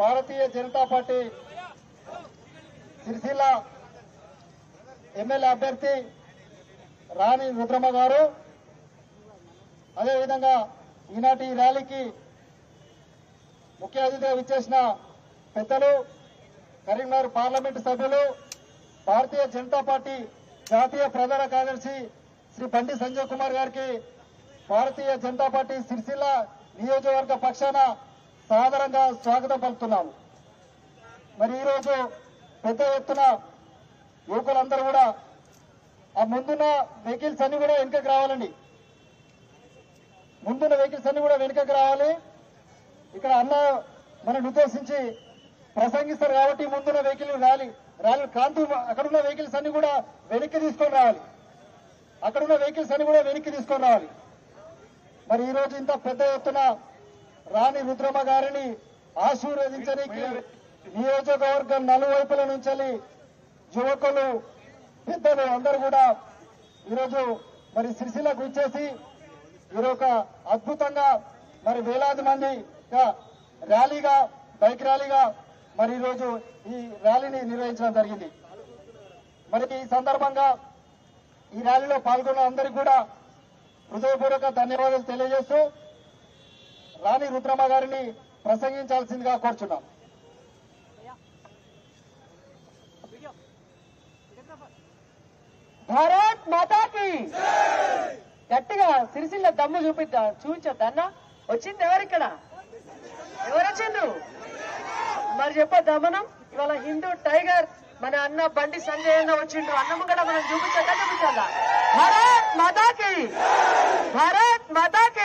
భారతీయ Janata Party Sircilla MLA అభ్యర్థి రాణి రుద్రమ్మ గారు అదేవిధంగా ఈనాటి ఈ ర్యాలీకి ముఖ్య అతిథిగా విచ్చేసిన పెద్దలు కరీంనగర్ పార్లమెంటు సభ్యులు భారతీయ జనతా పార్టీ జాతీయ ప్రధాన కార్యదర్శి శ్రీ బండి సంజయ్ కుమార్ గారికి భారతీయ జనతా పార్టీ సిరిసిల్ల నియోజకవర్గ పక్షాన సాదరంగా స్వాగతం పలుకుతున్నాము మరి ఈరోజు పెద్ద ఎత్తున యువకులందరూ కూడా ఆ ముందున్న వెహికల్స్ అన్ని కూడా వెనుకకు రావాలండి ముందున్న వెహికల్స్ అన్ని కూడా వెనుకకు రావాలి ఇక్కడ అన్న మనల్ని ఉద్దేశించి ప్రసంగిస్తారు కాబట్టి ముందున్న వెహికల్ ర్యాలీ ర్యాలీ కాంతి అక్కడున్న వెహికల్స్ అన్ని కూడా వెనక్కి తీసుకొని రావాలి అక్కడున్న వెహికల్స్ అన్ని కూడా వెనక్కి తీసుకొని రావాలి మరి ఈ రోజు ఇంత పెద్ద ఎత్తున రాణి రుద్రమ్మ గారిని ఆశీర్వదించడానికి నియోజకవర్గం నలువైపుల నుంచి యువకులు పెద్దలు అందరూ కూడా ఈరోజు మరి సిరిసిల్లకు వచ్చేసి ఈరోజు అద్భుతంగా మరి వేలాది మంది ర్యాలీగా బైక్ ర్యాలీగా మరి ఈరోజు ఈ ర్యాలీని నిర్వహించడం జరిగింది మరి ఈ సందర్భంగా ఈ ర్యాలీలో పాల్గొన్న అందరికీ కూడా హృదయపూర్వక ధన్యవాదాలు తెలియజేస్తూ రాణి రుద్రమ్మ గారిని ప్రసంగించాల్సిందిగా కోరుచున్నాం భారత్ మాతాకి గట్టిగా సిరిసిల్ల దమ్ము చూపిద్దా చూపించొద్దా అన్న వచ్చింది ఎవరిక్కడ ఎవరు వచ్చిండ్రు మరి చెప్పొద్దా మనం ఇవాళ హిందూ టైగర్ మన అన్న బండి సంజయ్ అన్న వచ్చిండ్రు అన్నము కూడా మనం చూపించద్దా చూపించాలా భారత్ మాతాకి భారత్ మాతాకి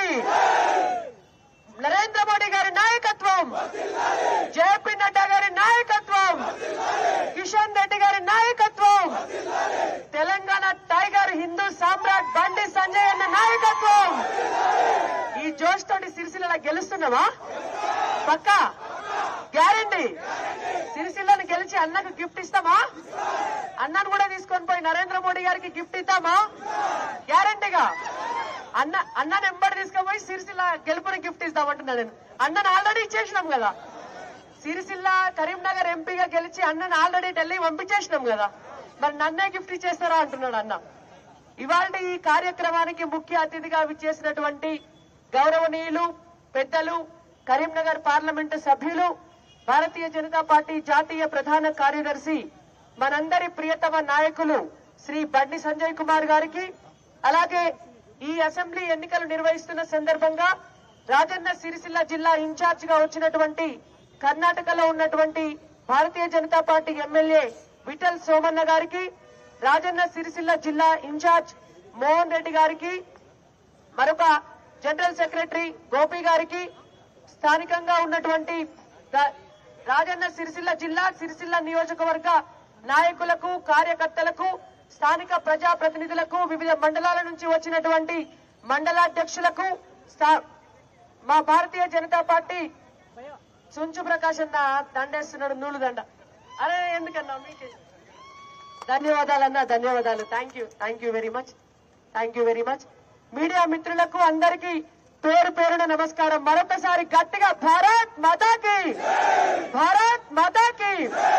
నరేంద్ర మోడీ గారి నాయకత్వం జేపీ నడ్డా గారి నాయకత్వం కిషన్ రెడ్డి గారి నాయకత్వం తెలంగాణ టైగర్ హిందూ సామ్రాట్ బండి సంజయ్ అన్న నాయకత్వం ఈ జోష్ తోటి సిరిసిల్ల గెలుస్తున్నావా పక్క గ్యారంటీ సిరిసిల్లను గెలిచి అన్నకు గిఫ్ట్ ఇస్తామా అన్నను కూడా తీసుకొని పోయి నరేంద్ర మోడీ గారికి గిఫ్ట్ ఇద్దామా గ్యారంటీగా అన్న అన్న నెంబర్ తీసుకుపోయి సిరిసిల్ల గెలుపుని గిఫ్ట్ ఇస్తామంటున్నాను నేను అన్నను ఆల్రెడీ ఇచ్చేసినాం కదా సిరిసిల్ల కరీంనగర్ ఎంపీగా గెలిచి అన్నను ఆల్రెడీ ఢిల్లీ పంపించేసినాం కదా మరి నన్నే గిఫ్ట్ ఇచ్చేస్తారా అంటున్నాడు అన్న ఇవాళ ఈ కార్యక్రమానికి ముఖ్య అతిథిగా విచ్చేసినటువంటి గౌరవనీయులు పెద్దలు కరీంనగర్ పార్లమెంటు సభ్యులు భారతీయ జనతా పార్టీ జాతీయ ప్రధాన కార్యదర్శి మనందరి ప్రియతమ నాయకులు శ్రీ బండి సంజయ్ కుమార్ గారికి అలాగే ఈ అసెంబ్లీ ఎన్నికలు నిర్వహిస్తున్న సందర్భంగా రాజన్న సిరిసిల్ల జిల్లా ఇన్ఛార్జ్ గా వచ్చినటువంటి కర్ణాటకలో ఉన్నటువంటి భారతీయ జనతా పార్టీ ఎమ్మెల్యే విఠల్ సోమన్న గారికి రాజన్న సిరిసిల్ల జిల్లా ఇన్ఛార్జ్ మోహన్ రెడ్డి గారికి మరొక జనరల్ సెక్రటరీ గోపి గారికి స్థానికంగా ఉన్నటువంటి రా- రాజన్న సిరిసిల్ల జిల్లా సిరిసిల్ల నియోజకవర్గ నాయకులకు కార్యకర్తలకు స్థానిక ప్రజా ప్రతినిధులకు వివిధ మండలాల నుంచి వచ్చినటువంటి మండలాధ్యక్షులకు స్థా- మా భారతీయ జనతా పార్టీ సుంచు ప్రకాష్ అన్న దండేస్తున్నాడు నూలు దండ అరే ఎందుకన్నా మీకే ధన్యవాదాలన్నా ధన్యవాదాలు thank you thank you very much thank you very much media మిత్రులకు అందరికీ పేరు పేరున నమస్కారం మరొకసారి గట్టిగా భారత్ మాతాకి భారత్ మాతాకి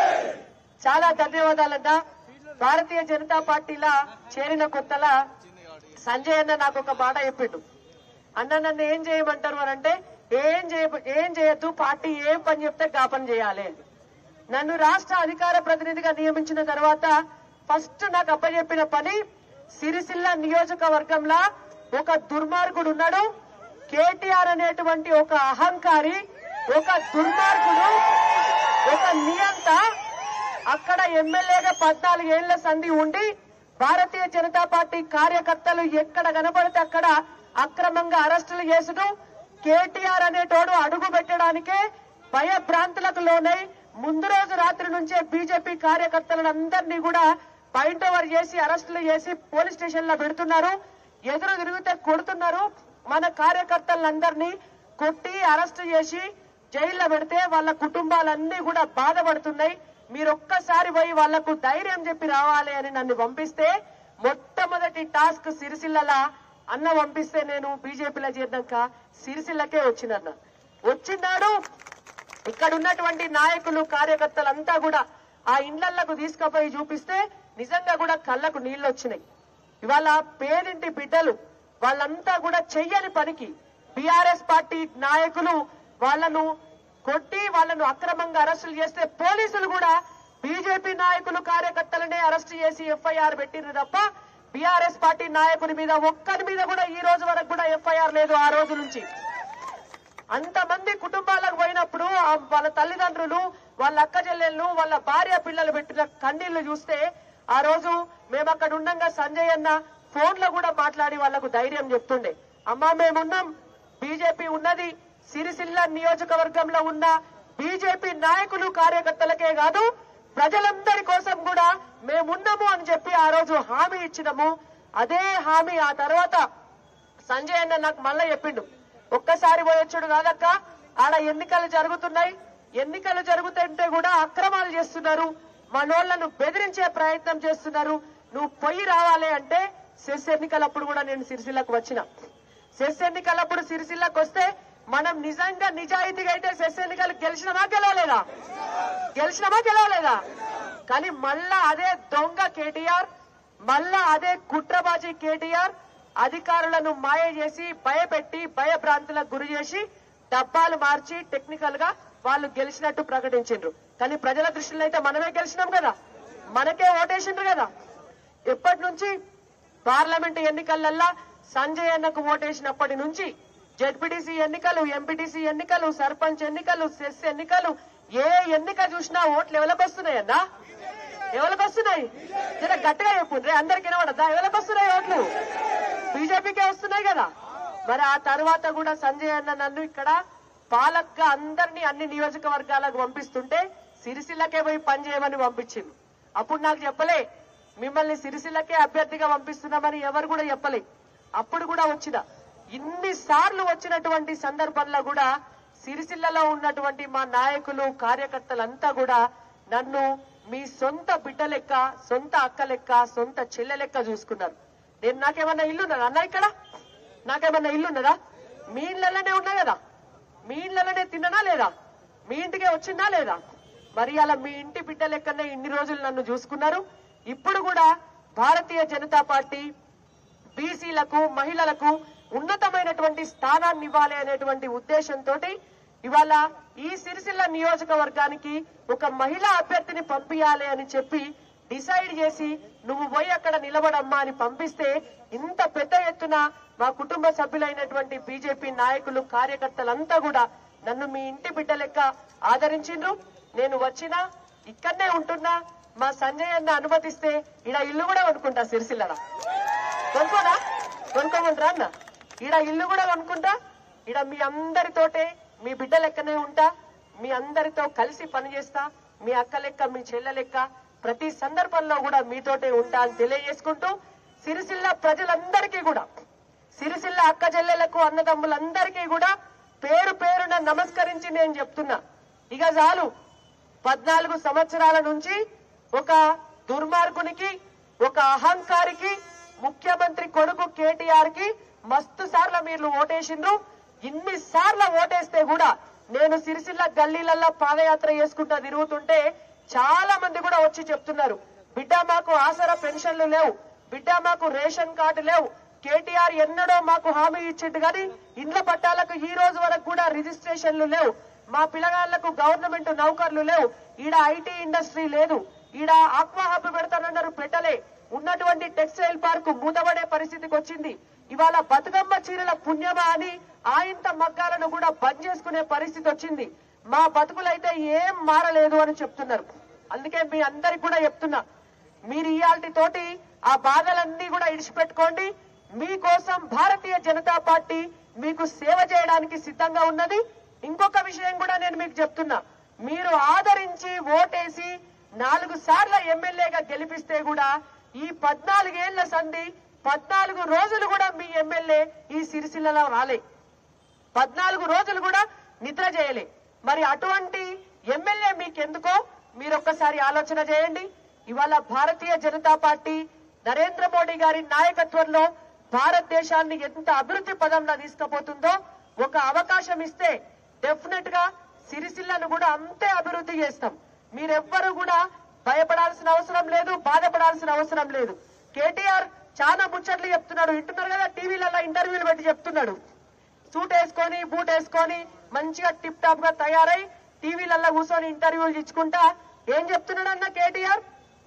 చాలా ధన్యవాదాలన్నా భారతీయ జనతా పార్టీలా చేరిన కొత్తలా సంజయ్ అన్న నాకు ఒక మాట చెప్పిండు అన్న నన్ను ఏం చేయమంటారు అని అంటే ఏం చేయ ఏం చేయొద్దు పార్టీ ఏం పని చెప్తే గా పని చేయాలి అని. నన్ను రాష్ట్ర అధికార ప్రతినిధిగా నియమించిన తర్వాత ఫస్ట్ నాకు అప్పచెప్పిన పని సిరిసిల్ల నియోజకవర్గంలో ఒక దుర్మార్గుడు ఉన్నాడు కేటీఆర్ అనేటువంటి ఒక అహంకారి ఒక దుర్మార్గుడు ఒక నియంత అక్కడ ఎమ్మెల్యేగా పద్నాలుగేళ్ల సంధి ఉండి భారతీయ జనతా పార్టీ కార్యకర్తలు ఎక్కడ కనబడితే అక్కడ అక్రమంగా అరెస్టులు చేసుడు కేటీఆర్ అనేటోడు అడుగు పెట్టడానికే భయభ్రాంతులకు లోనై ముందు రోజు రాత్రి నుంచే బీజేపీ కార్యకర్తలందరినీ కూడా పాయింట్ ఓవర్ చేసి అరెస్టులు చేసి పోలీస్ స్టేషన్ లో పెడుతున్నారు ఎదురు తిరిగితే కొడుతున్నారు మన కార్యకర్తలందరినీ కొట్టి అరెస్టు చేసి జైల్లో పెడితే వాళ్ళ కుటుంబాలన్నీ కూడా బాధపడుతున్నాయి మీరు ఒక్కసారి పోయి వాళ్లకు ధైర్యం చెప్పి రావాలి అని నన్ను పంపిస్తే మొట్టమొదటి టాస్క్ సిరిసిల్లలా అన్న పంపిస్తే నేను బీజేపీలో చేరినాక సిరిసిల్లకే వచ్చినన్న వచ్చినాడు ఇక్కడ ఉన్నటువంటి నాయకులు కార్యకర్తలంతా కూడా ఆ ఇండ్లకు తీసుకుపోయి చూపిస్తే నిజంగా కూడా కళ్ళకు నీళ్లు వచ్చినాయి ఇవాళ పేరింటి బిడ్డలు వాళ్ళంతా కూడా చెయ్యని పనికి బీఆర్ఎస్ పార్టీ నాయకులు వాళ్ళను కొట్టి వాళ్ళను అక్రమంగా అరెస్టులు చేస్తే పోలీసులు కూడా బీజేపీ నాయకులు కార్యకర్తలనే అరెస్ట్ చేసి ఎఫ్ఐఆర్ పెట్టిండ్రు తప్ప బీఆర్ఎస్ పార్టీ నాయకుని మీద ఒక్కరి మీద కూడా ఈ రోజు వరకు కూడా ఎఫ్ఐఆర్ లేదు ఆ రోజు నుంచి అంతమంది కుటుంబాలకు పోయినప్పుడు ఆ వాళ్ళ తల్లిదండ్రులు వాళ్ళ అక్క చెల్లెళ్ళు వాళ్ళ భార్య పిల్లలు పెట్టిన కన్నీళ్లు చూస్తే ఆ రోజు మేము అక్కడ ఉండంగా సంజయ్ అన్న ఫోన్ లో కూడా మాట్లాడి వాళ్ళకు ధైర్యం చెప్తుండే అమ్మా మేమున్నాం బీజేపీ ఉన్నది సిరిసిల్ల నియోజకవర్గంలో ఉన్న బీజేపీ నాయకులు కార్యకర్తలకే కాదు ప్రజలందరి కోసం కూడా మేమున్నాము అని చెప్పి ఆ రోజు హామీ ఇచ్చినాము అదే హామీ ఆ తర్వాత సంజయ్ అన్న నాకు మళ్ళా చెప్పిండు ఒక్కసారి పోయొచ్చుడు కాదక్క ఆడ ఎన్నికలు జరుగుతున్నాయి ఎన్నికలు జరుగుతుంటే కూడా అక్రమాలు చేస్తున్నారు మనోళ్లను బెదిరించే ప్రయత్నం చేస్తున్నారు నువ్వు పొయ్యి రావాలి అంటే సెస్ ఎన్నికలప్పుడు కూడా నేను సిరిసిల్లకు వచ్చిన సెస్ ఎన్నికలప్పుడు సిరిసిల్లకు వస్తే మనం నిజంగా నిజాయితీగా అయితే సెస్ ఎన్నికలు గెలిచినమా గెలవలేదా గెలిచినమా గెలవలేదా కానీ మళ్ళా అదే దొంగ కేటీఆర్ మళ్ళా అదే కుట్రబాజీ కేటీఆర్ అధికారులను మాయ చేసి భయపెట్టి భయభ్రాంతులకు గురి చేసి డబ్బాలు మార్చి టెక్నికల్ గా వాళ్ళు గెలిచినట్టు ప్రకటించిండ్రు కానీ ప్రజల దృష్టిలో అయితే మనమే గెలిచినాం కదా మనకే ఓటేసిండ్రు కదా ఎప్పటి నుంచి పార్లమెంట్ ఎన్నికలల్లా సంజయ్ అన్నకు ఓటేసినప్పటి నుంచి జెడ్పీటీసీ ఎన్నికలు ఎంపీటీసీ ఎన్నికలు సర్పంచ్ ఎన్నికలు సెస్ ఎన్నికలు ఏ ఎన్నిక చూసినా ఓట్లు ఎవరికి వస్తున్నాయన్నా ఎవరికి వస్తున్నాయి జర గట్టిగా చెప్పుండ్రి అందరికి వినబడద్దా ఎవరికి వస్తున్నాయి ఓట్లు బీజేపీకే వస్తున్నాయి కదా మరి ఆ తర్వాత కూడా సంజయ్ అన్న నన్ను ఇక్కడ పాలక్గా అందరినీ అన్ని నియోజకవర్గాలకు పంపిస్తుంటే సిరిసిల్లకే పోయి పని చేయమని పంపించింది అప్పుడు నాకు చెప్పలే మిమ్మల్ని సిరిసిల్లకే అభ్యర్థిగా పంపిస్తున్నామని ఎవరు కూడా చెప్పలే అప్పుడు కూడా వచ్చిన ఇన్ని సార్లు వచ్చినటువంటి సందర్భంలో కూడా సిరిసిల్లలో ఉన్నటువంటి మా నాయకులు కార్యకర్తలంతా కూడా నన్ను మీ సొంత బిడ్డ లెక్క సొంత అక్క లెక్క సొంత చెల్లె లెక్క చూసుకున్నారు నేను నాకేమన్నా ఇల్లు ఉన్నదా అన్న ఇక్కడ నాకేమన్నా ఇల్లు ఉన్నదా మీ ఇళ్ళలోనే ఉన్నా కదా మీ ఇళ్ళలోనే తిన్ననా లేదా మీ ఇంటికే వచ్చిందా లేదా మరి అలా మీ ఇంటి బిడ్డ లెక్కనే ఇన్ని రోజులు నన్ను చూసుకున్నారు ఇప్పుడు కూడా భారతీయ జనతా పార్టీ బీసీలకు మహిళలకు ఉన్నతమైనటువంటి స్థానాన్ని ఇవ్వాలి అనేటువంటి ఉద్దేశంతో ఇవాళ ఈ సిరిసిల్ల నియోజకవర్గానికి ఒక మహిళా అభ్యర్థిని పంపించాలి అని చెప్పి డిసైడ్ చేసి నువ్వు పోయి అక్కడ నిలబడమ్మా అని పంపిస్తే ఇంత పెద్ద ఎత్తున మా కుటుంబ సభ్యులైనటువంటి బీజేపీ నాయకులు కార్యకర్తలంతా కూడా నన్ను మీ ఇంటి బిడ్డ లెక్క ఆదరించిండ్రు నేను వచ్చినా ఇక్కడనే ఉంటున్నా మా సంజయ్ అన్న అనుమతిస్తే ఈడ ఇల్లు కూడా కొనుక్కుంటా సిరిసిల్లడా కొనుక్కోనా కొనుక్కోమంటారా అన్న ఈడ ఇల్లు కూడా కొనుక్కుంటా ఈడ మీ అందరితోటే మీ బిడ్డ లెక్కనే ఉంటా మీ అందరితో కలిసి పనిచేస్తా మీ అక్క లెక్క మీ చెల్లె లెక్క ప్రతి సందర్భంలో కూడా మీతోటే ఉంటా అని తెలియజేసుకుంటూ సిరిసిల్ల ప్రజలందరికీ కూడా సిరిసిల్ల అక్క చెల్లెలకు అన్నదమ్ములందరికీ కూడా పేరు పేరున నమస్కరించి నేను చెప్తున్నా ఇక చాలు పద్నాలుగు సంవత్సరాల నుంచి ఒక దుర్మార్గునికి ఒక అహంకారికి ముఖ్యమంత్రి కొడుకు కేటీఆర్ కి మస్తు సార్ల మీరు ఓటేసిండ్రు ఇన్ని సార్ల ఓటేస్తే కూడా నేను సిరిసిల్ల గల్లీలల్లో పాదయాత్ర చేసుకుంటా తిరుగుతుంటే చాలా మంది కూడా వచ్చి చెప్తున్నారు బిడ్డ మాకు ఆసరా పెన్షన్లు లేవు బిడ్డ మాకు రేషన్ కార్డు లేవు కేటీఆర్ ఎన్నడో మాకు హామీ ఇచ్చిండు కానీ ఇండ్ల పట్టాలకు ఈ రోజు వరకు కూడా రిజిస్ట్రేషన్లు లేవు మా పిల్లగాళ్లకు గవర్నమెంట్ నౌకర్లు లేవు ఈడ ఐటీ ఇండస్ట్రీ లేదు ఈడ ఆక్వా హబ్ పెడతానన్నారు పెట్టలే ఉన్నటువంటి టెక్స్టైల్ పార్క్ మూతబడే పరిస్థితికి వచ్చింది ఇవాళ బతుకమ్మ చీరల పుణ్యమా అని ఆయింత మగ్గాలను కూడా బంద్ చేసుకునే పరిస్థితి వచ్చింది మా బతుకులైతే ఏం మారలేదు అని చెప్తున్నారు అందుకే మీ అందరికి కూడా చెప్తున్నా మీరు ఇయాల్టి తోటి ఆ బాధలన్నీ కూడా ఇడిచిపెట్టుకోండి మీకోసం భారతీయ జనతా పార్టీ మీకు సేవ చేయడానికి సిద్ధంగా ఉన్నది ఇంకొక విషయం కూడా నేను మీకు చెప్తున్నా మీరు ఆదరించి ఓటేసి నాలుగు సార్ల ఎమ్మెల్యేగా గెలిపిస్తే కూడా ఈ పద్నాలుగేళ్ల సంధి పద్నాలుగు రోజులు కూడా మీ ఎమ్మెల్యే ఈ సిరిసిల్లలో రాలే పద్నాలుగు రోజులు కూడా నిద్ర చేయలే మరి అటువంటి ఎమ్మెల్యే మీకెందుకో మీరు ఒక్కసారి ఆలోచన చేయండి ఇవాళ భారతీయ జనతా పార్టీ నరేంద్ర మోడీ గారి నాయకత్వంలో భారతదేశాన్ని ఎంత అభివృద్ధి పదంలో తీసుకుపోతుందో ఒక అవకాశం ఇస్తే డెఫినెట్ గా సిరిసిల్లను కూడా అంతే అభివృద్ధి చేస్తాం మీరెవ్వరు కూడా భయపడాల్సిన అవసరం లేదు బాధపడాల్సిన అవసరం లేదు కేటీఆర్ చాలా ముచ్చట్లు చెప్తున్నాడు వింటున్నారు కదా టీవీలలో ఇంటర్వ్యూలు పెట్టి చెప్తున్నాడు సూట్ వేసుకొని బూట్ వేసుకొని మంచిగా టిప్ టాప్ గా తయారై టీవీలలో కూర్చొని ఇంటర్వ్యూలు ఇచ్చుకుంటా ఏం చెప్తున్నాడు అన్న కేటీఆర్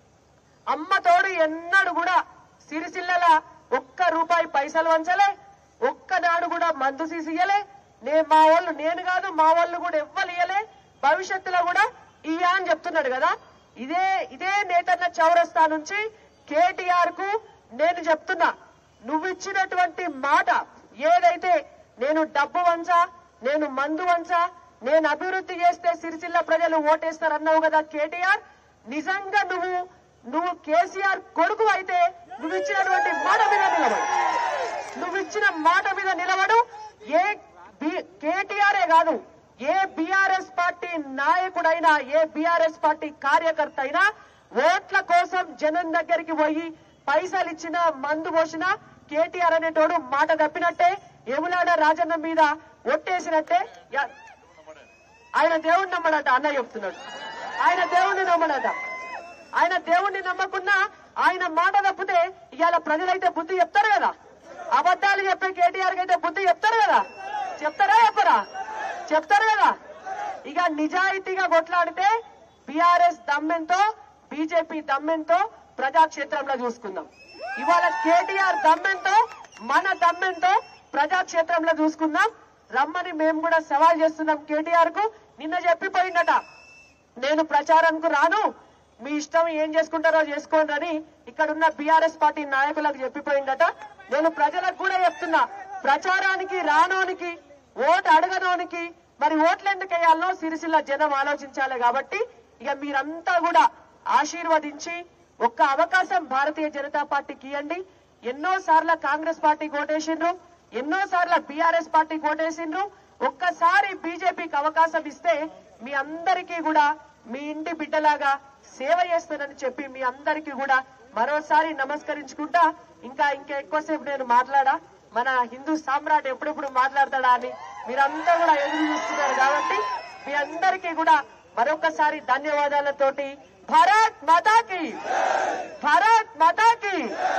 అమ్మ తోడు ఎన్నడు కూడా సిరిసిల్లల ఒక్క రూపాయి పైసలు వంచలే ఒక్కనాడు కూడా మందు సీసియలే నే మా వాళ్ళు నేను కాదు మా వాళ్ళు కూడా ఎవ్వరు ఇయ్యలే భవిష్యత్తులో కూడా ఇయ్యా అని చెప్తున్నాడు కదా ఇదే ఇదే నేతన్న చౌరస్తా నుంచి కేటీఆర్ కు నేను చెప్తున్నా నువ్వు ఇచ్చినటువంటి మాట ఏదైతే నేను డబ్బు వంచా నేను మందు వంచా నేను అభివృద్ధి చేస్తే సిరిసిల్ల ప్రజలు ఓటేస్తారన్నావు కదా కేటీఆర్ నిజంగా నువ్వు నువ్వు కేసీఆర్ కొడుకు అయితే నువ్వు ఇచ్చినటువంటి మాట మీద నిలబడు నువ్వు ఇచ్చిన మాట మీద నిలబడు ఏ బి- కేటీఆరే కాదు ఏ బీఆర్ఎస్ పార్టీ నాయకుడైనా ఏ బీఆర్ఎస్ పార్టీ కార్యకర్త అయినా ఓట్ల కోసం జనం దగ్గరికి పోయి పైసలు ఇచ్చిన మందు పోసిన కేటీఆర్ అనేటోడు మాట తప్పినట్టే ఎములాడ రాజన్న మీద ఒట్టేసినట్టే యా- ఆయన దేవుణ్ణి నమ్మడట అన్న చెప్తున్నాడు ఆయన దేవుణ్ణి నమ్మడట ఆయన దేవుణ్ణి నమ్మకున్నా ఆయన మాట తప్పితే ఇవాళ ప్రజలైతే బుద్ధి చెప్తారు కదా అబద్ధాలు చెప్పే కేటీఆర్ అయితే బుద్ధి చెప్తారు కదా చెప్తారా చెప్పరా చెప్తారు కదా ఇక నిజాయితీగా కొట్లాడితే బీఆర్ఎస్ దమ్మెంతో బీజేపీ దమ్మెంతో ప్రజాక్షేత్రంలో చూసుకుందాం ఇవాళ కేటీఆర్ దమ్మెంతో మన దమ్మెంతో ప్రజాక్షేత్రంలో చూసుకుందాం రమ్మని మేము కూడా సవాల్ చేస్తున్నాం కేటీఆర్ కు నిన్న చెప్పిపోయిందట నేను ప్రచారంకు రాను మీ ఇష్టం ఏం చేసుకుంటారో చేసుకోండి అని ఇక్కడున్న బీఆర్ఎస్ పార్టీ నాయకులకు చెప్పిపోయిందట నేను ప్రజలకు కూడా చెప్తున్నా ప్రచారానికి రానోనికి ఓటు అడగనోనికి మరి ఓట్లు ఎందుకు వేయాలనో సిరిసిల్ల జనం ఆలోచించాలి కాబట్టి ఇక మీరంతా కూడా ఆశీర్వదించి ఒక్క అవకాశం భారతీయ జనతా పార్టీకి ఇవ్వండి ఎన్నో సార్లు కాంగ్రెస్ పార్టీ కోటేసిండ్రు ఎన్నో సార్లు బీఆర్ఎస్ పార్టీ కోటేసిండ్రు ఒక్కసారి బీజేపీకి అవకాశం ఇస్తే మీ అందరికీ కూడా మీ ఇంటి బిడ్డలాగా సేవ చేస్తానని చెప్పి మీ అందరికీ కూడా మరోసారి నమస్కరించుకుంటా ఇంకా ఇంకా ఎక్కువసేపు నేను మాట్లాడా మన హిందూ సామ్రాట్ ఎప్పుడెప్పుడు మాట్లాడతాడా అని మీరంతా కూడా ఎదురు చూస్తున్నారు కాబట్టి మీ అందరికీ కూడా మరొకసారి ధన్యవాదాలతోటి భారత్ మాతాకి భారత్ మాతాకి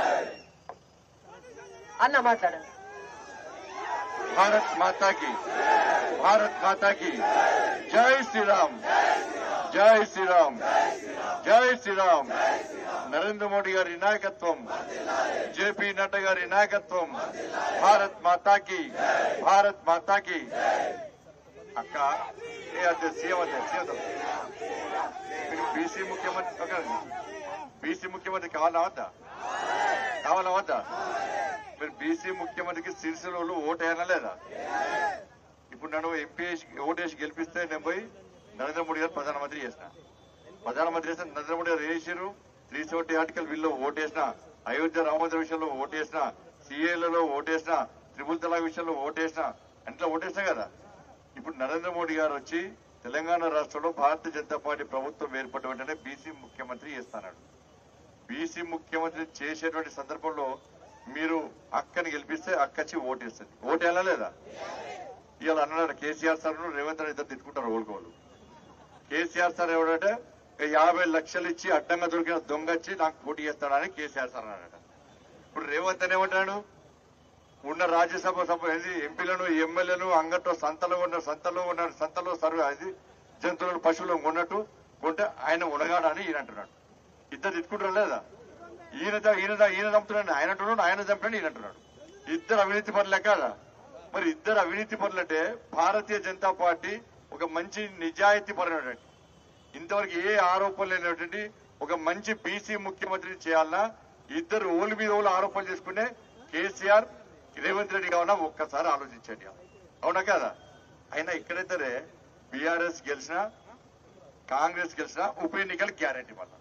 అన్న మాట్లాడండి भारत माता की भारत माता की जय श्री राम జై శ్రీరామ్ జై శ్రీరామ్ నరేంద్ర మోడీ గారి నాయకత్వం జేపీ నడ్డా గారి నాయకత్వం భారత్ మాతాకి భారత్ మాతాకి అక్క ఏ అదే సీఎం అదే సీఎం మీకు బీసీ ముఖ్యమంత్రి ఒక బీసీ ముఖ్యమంత్రి కావాలా వద్దా కావాలా వద్దా మీరు బీసీ ముఖ్యమంత్రికి సిరిసిలో ఓటు వేయాలా లేదా ఇప్పుడు నన్ను ఎంపీ ఓటేసి గెలిపిస్తే నేను పోయి నరేంద్ర మోడీ గారు ప్రధానమంత్రి చేసిన ప్రధానమంత్రి చేస్తే నరేంద్ర మోడీ గారు వేసారు త్రీ సెవెంటీ ఆర్టికల్ బిల్లో ఓటేసిన అయోధ్య రామమందిర విషయంలో ఓటేసిన సిఏలలో ఓటేసిన త్రిపుల్ తలాక్ విషయంలో ఓటేసిన అంట్లో ఓటేసిన కదా ఇప్పుడు నరేంద్ర మోడీ గారు వచ్చి తెలంగాణ రాష్ట్రంలో భారతీయ జనతా పార్టీ ప్రభుత్వం ఏర్పడిన వెంటనే బీసీ ముఖ్యమంత్రి చేస్తాడు బీసీ ముఖ్యమంత్రి చేసేటువంటి సందర్భంలో మీరు అక్కని గెలిపిస్తే అక్కచ్చి ఓటేస్తుంది ఓటు వెళ్ళలేదా ఇవాళ అన్నాడు కేసీఆర్ సార్ రేవంత్ రెడ్డి ఇద్దరు తిట్టుకుంటారు ఓడుకోవాలి కేసీఆర్ సార్ ఎవడంటే "ఇక యాభై లక్షలు ఇచ్చి అడ్డంగా దొరికిన దొంగ వచ్చి నాకు పోటీ చేస్తాడని కేసీఆర్ సార్ అన్నాడట ఇప్పుడు రేవంత్ అని ఏమంటాడు ఉన్న రాజ్యసభ సభ ఏది ఎంపీలను ఎమ్మెల్యేలు అంగట్లో సంతలో ఉన్న సంతలో ఉన్న సంతలో సర్వే అది జంతువులను పశువులను కొన్నట్టు కొంటే ఆయన ఉనగాడని ఈయన అంటున్నాడు ఇద్దరు తిట్టుకుంటారు లేదా ఈయన ఈయన ఈయన చంపుతున్నాడు ఆయన అంటున్నాడు ఆయన చంపుతున్నాడు ఈయన అంటున్నాడు ఇద్దరు అవినీతి పనులే కాదా మరి ఇద్దరు అవినీతి పనులంటే భారతీయ జనతా పార్టీ ఒక మంచి నిజాయితీ పరమైనటువంటి ఇంతవరకు ఏ ఆరోపణలు లేనటువంటి ఒక మంచి బీసీ ముఖ్యమంత్రిని చేయాలన్నా ఇద్దరు ఓలు మీద ఓలు ఆరోపణలు చేసుకునే కేసీఆర్ రేవంత్ రెడ్డి కావాలన్నా ఒక్కసారి ఆలోచించండి అవునా కదా అయినా ఇక్కడైతే బీఆర్ఎస్ గెలిచినా కాంగ్రెస్ గెలిచినా ఉప ఎన్నికలు గ్యారంటీ మళ్ళా